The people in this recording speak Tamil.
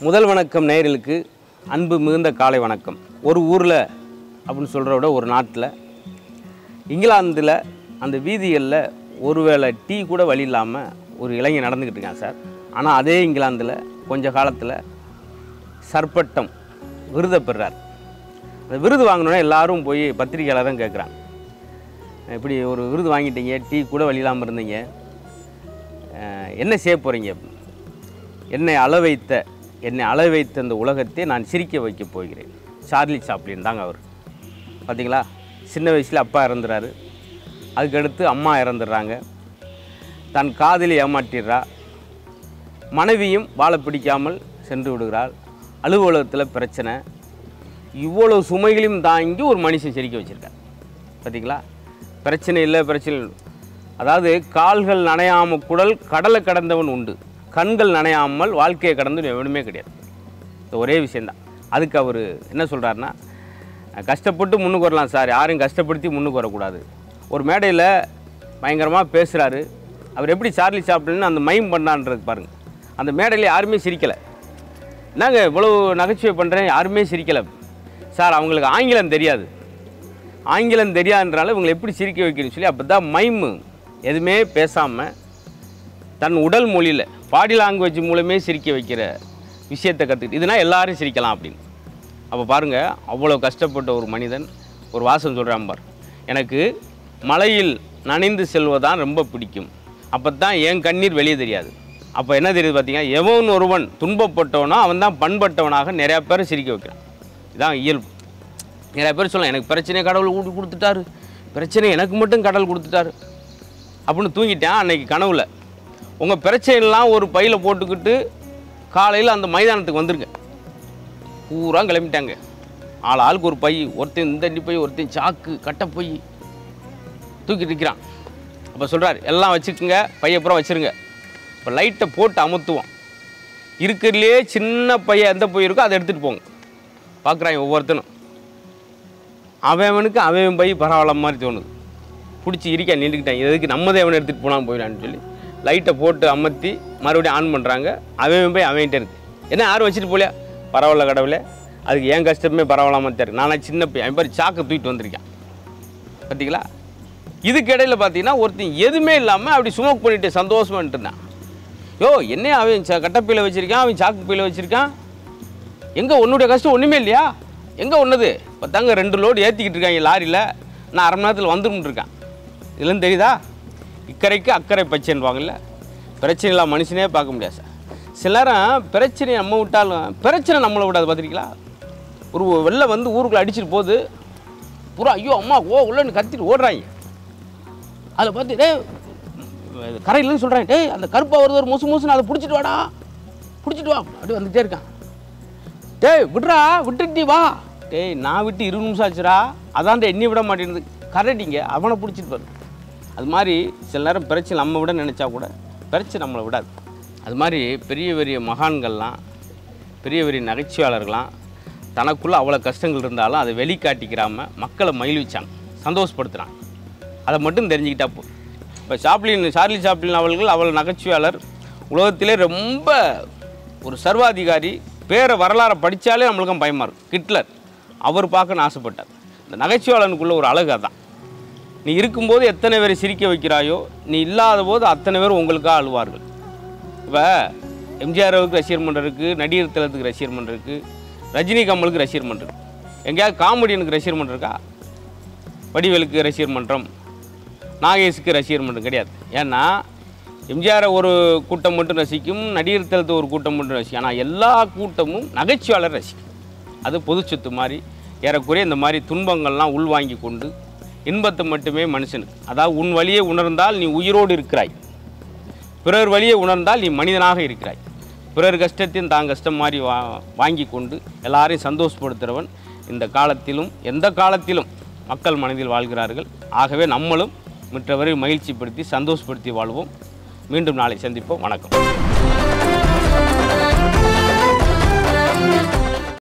முதல் வணக்கம் நேயர்களுக்கு அன்பு மிகுந்த காலை வணக்கம் ஒரு ஊரில் அப்படின்னு சொல்கிறத விட ஒரு நாட்டில் இங்கிலாந்தில் அந்த வீதிகளில் ஒருவேளை டீ கூட வழி இல்லாமல் ஒரு இளைஞன் நடந்துக்கிட்டு இருக்கான் சார் ஆனால் அதே இங்கிலாந்தில் கொஞ்ச காலத்தில் சர்பட்டம் விருதை பெறுறார் அந்த விருது வாங்கினோன்னே எல்லாரும் போய் பத்திரிக்கையாளர் தான் கேட்குறாங்க இப்படி ஒரு விருது வாங்கிட்டீங்க டீ கூட வழி இல்லாமல் இருந்தீங்க அஹ், என்ன செய்ய போகிறீங்க என்னை அள வைத்த என்னை அள வைத்த இந்த உலகத்தை நான் சிரிக்க வைக்க போகிறேன் சார்லி சாப்ளின் தாங்க அவர் பார்த்தீங்களா சின்ன வயசில் அப்பா இறந்துறாரு அதுக்கடுத்து அம்மா இறந்துடுறாங்க தன் காதலி ஏமாற்றிடுறா மனைவியும் வாழ பிடிக்காமல் சென்று விடுகிறாள் அலுவலகத்தில் பிரச்சனை இவ்வளோ சுமைகளையும் தாங்கி ஒரு மனுஷன் சிரிக்க வச்சுருக்கார் பார்த்தீங்களா பிரச்சனை இல்லை பிரச்சனை இல்லை. அதாவது கால்கள் நனையாம குடல் கடலை கடந்தவன் உண்டு கண்கள் நனையாமல் வாழ்க்கையை கடந்து எவனுமே கிடையாது இந்த ஒரே விஷயந்தான் அதுக்கு அவர் என்ன சொல்கிறாருன்னா கஷ்டப்பட்டு முன்னுக்கு வரலாம் சார் யாரையும் கஷ்டப்படுத்தி முன்னுக்கு வரக்கூடாது ஒரு மேடையில் பயங்கரமாக பேசுகிறாரு அவர் எப்படி சார்லி சாப்பிட்டுன்னு அந்த மைம் பண்ணான்றது பாருங்கள் அந்த மேடையில் யாருமே சிரிக்கலை என்னங்க இவ்வளோ நகைச்சுவை பண்ணுறேன் யாருமே சிரிக்கலை சார் அவங்களுக்கு ஆங்கிலம் தெரியாது ஆங்கிலம் தெரியாதுன்றால இவங்களை எப்படி சிரிக்க வைக்கணும்னு சொல்லி அப்போ தான் மைமு எதுவுமே பேசாமல் தன் உடல் மொழியில் பாடி லாங்குவேஜ் மூலமே சிரிக்க வைக்கிற விஷயத்தை கற்றுக்கிட்டு இதுனா எல்லாரும் சிரிக்கலாம் அப்படின்னு அப்போ பாருங்கள் அவ்வளோ கஷ்டப்பட்ட ஒரு மனிதன் ஒரு வாசம் சொல்கிறான் பார் எனக்கு மலையில் நனைந்து செல்வதான் ரொம்ப பிடிக்கும் அப்போ தான் என் கண்ணீர் வெளியே தெரியாது அப்போ என்ன தெரியுது பார்த்தீங்கன்னா எவன் ஒருவன் துன்பப்பட்டவனோ அவன் தான் பண்பட்டவனாக நிறையா பேரை சிரிக்க வைக்கிறான் இதான் இயல்பு நிறைய பேர் சொல்லலாம் எனக்கு பிரச்சனையை கடவுள் கூட்டு கொடுத்துட்டாரு பிரச்சனை எனக்கு மட்டும் கடவுள் கொடுத்துட்டாரு அப்படின்னு தூங்கிட்டேன் அன்னைக்கு கனவுல உங்கள் பிரச்சனைலாம் ஒரு பையில் போட்டுக்கிட்டு காலையில் அந்த மைதானத்துக்கு வந்துருங்க பூரா கிளம்பிட்டாங்க ஆள் ஆளுக்கு ஒரு பை ஒருத்தன் இந்த அடி பை ஒருத்தன் சாக்கு கட்டை பை தூக்கிட்டு இருக்கிறான் அப்போ சொல்கிறார் எல்லாம் வச்சுக்கோங்க பைய பூரா வச்சுருங்க இப்போ லைட்டை போட்டு அமுத்துவோம் இருக்கிறதுலே சின்ன பையன் எந்த பை இருக்கோ அதை எடுத்துகிட்டு போங்க பார்க்குறாங்க ஒவ்வொருத்தனும் அவனுக்கு அவன் பை பரவாயில்ல மாதிரி தோணுது பிடிச்சி இருக்க நின்றுக்கிட்டான் எதுக்கு நம்மதே அவனை எடுத்துகிட்டு போனால் போயிடான்னு சொல்லி லைட்டை போட்டு அமர்த்தி மறுபடியும் ஆன் பண்ணுறாங்க அவன் போய் அவன்கிட்ட இருக்கு என்ன யாரும் வச்சுட்டு போலியா பரவாயில்ல கடவுளே அதுக்கு ஏன் கஷ்டமே பரவாயில்லாம தான் இருக்கு நானா சின்ன பையன் அவன் பாரு சாக்கை தூக்கிட்டு வந்திருக்கேன் பார்த்தீங்களா இதுக்கு இடையில பார்த்தீங்கன்னா ஒருத்தன் எதுவுமே இல்லாமல் அப்படி ஸ்மோக் பண்ணிட்டு சந்தோஷமா இருந்தான் யோ என்ன அவன் ச- கட்டப்பையில் வச்சுருக்கான் அவன் சாக்கு பையில் வச்சுருக்கான் எங்கே உன்னுடைய கஷ்டம் ஒன்றுமே இல்லையா எங்கே ஒன்றுது இப்போ தாங்க ரெண்டு லோடு ஏற்றிக்கிட்டு இருக்காங்க லாரியில் நான் அரை மணி நேரத்தில் வந்துடும் இருக்கேன் இதுலேருந்து தெரியுதா இக்கரைக்கு அக்கறை பச்சைன்னுவாங்கல்ல பிரச்சனை இல்லாம மனுஷனே பார்க்க முடியாது சார் சில நேரம் பிரச்சனையை நம்ம விட்டாலும் பிரச்சனை நம்மளை விடாது பார்த்துருக்கீங்களா ஒரு வெளில வந்து ஊருக்குள்ளே அடிச்சிட்டு போகுது பூரா ஐயோ அம்மா ஓ உள்ளன்னு கத்திட்டு ஓடுறாங்க அதில் பார்த்து டேய் கரையிலன்னு சொல்கிறேன் டேய் அந்த கருப்பா வருது ஒரு முசு முசுன்னு அதை பிடிச்சிட்டு வாடா பிடிச்சிட்டு வா அப்படி வந்துகிட்டே இருக்கான் டேய் விட்றா விட்டுட்டு நீ வா டேய் நான் விட்டு இருபது நிமிஷம் ஆச்சுடா அதான்டா எண்ணி விட மாட்டேங்குது கரடிங்க அவனை பிடிச்சிட்டு வரும் அது மாதிரி சில நேரம் பிரச்சனை நம்ம விட நினச்சா கூட பிரச்சனை நம்மளை விடாது அது மாதிரி பெரிய பெரிய மகான்கள்லாம் பெரிய பெரிய நகைச்சுவையாளர்கள்லாம் தனக்குள்ளே அவ்வளோ கஷ்டங்கள் இருந்தாலும் அதை வெளிக்காட்டிக்கிறாம மக்களை மகிழ்விச்சாங்க சந்தோஷப்படுத்துகிறாங்க அதை மட்டும் தெரிஞ்சுக்கிட்டா போ இப்போ சாப்ளின் சார்லி சாப்ளின் அவர்கள் அவள் நகைச்சுவையாளர் உலகத்திலே ரொம்ப ஒரு சர்வாதிகாரி பேரை வரலாறை படித்தாலே நம்மளுக்கும் பயமாக இருக்கும் ஹிட்லர் அவர் பார்க்கணும்னு ஆசைப்பட்டார் இந்த நகைச்சுவையாளனுக்குள்ள ஒரு அழகு அதான் நீ இருக்கும்போது எத்தனை பேரை சிரிக்க வைக்கிறாயோ நீ இல்லாத போது அத்தனை பேர் உங்களுக்காக அழுவார்கள் இப்போ எம்ஜிஆருக்கு ரசிகர் மன்றம் இருக்குது நடிகர் திலத்துக்கு ரசிகர் மன்றம் இருக்குது ரஜினி கமலுக்கு ரசிகர் மன்றம் இருக்கு எங்கேயாவது காமெடியனுக்கு ரசிகர் மன்றம் இருக்கா வடிவேலுக்கு ரசிகர் மன்றம் நாகேஷுக்கு ரசிகர் மன்றம் கிடையாது ஏன்னா எம்ஜிஆரை ஒரு கூட்டம் மட்டும் ரசிக்கும் நடிகர் தளத்தை ஒரு கூட்டம் மட்டும் ரசிக்கும் ஆனால் எல்லா கூட்டமும் நகைச்சுவாளர் ரசிக்கும் அது பொது சொத்து மாதிரி ஏறக்குறைய இந்த மாதிரி துன்பங்கள்லாம் உள்வாங்கி கொண்டு இன்பத்தை மட்டுமே மனுஷனுக்கு அதாவது உன் வழியை உணர்ந்தால் நீ உயிரோடு இருக்கிறாய் பிறர் வழியை உணர்ந்தால் நீ மனிதனாக இருக்கிறாய் பிறர் கஷ்டத்தையும் தான் கஷ்டம் மாதிரி வா வாங்கி கொண்டு எல்லாரையும் சந்தோஷப்படுத்துகிறவன் இந்த காலத்திலும் எந்த காலத்திலும் மக்கள் மனதில் வாழ்கிறார்கள் ஆகவே நம்மளும் மற்றவரை மகிழ்ச்சிப்படுத்தி சந்தோஷப்படுத்தி வாழ்வோம் மீண்டும் நாளை சந்திப்போம் வணக்கம்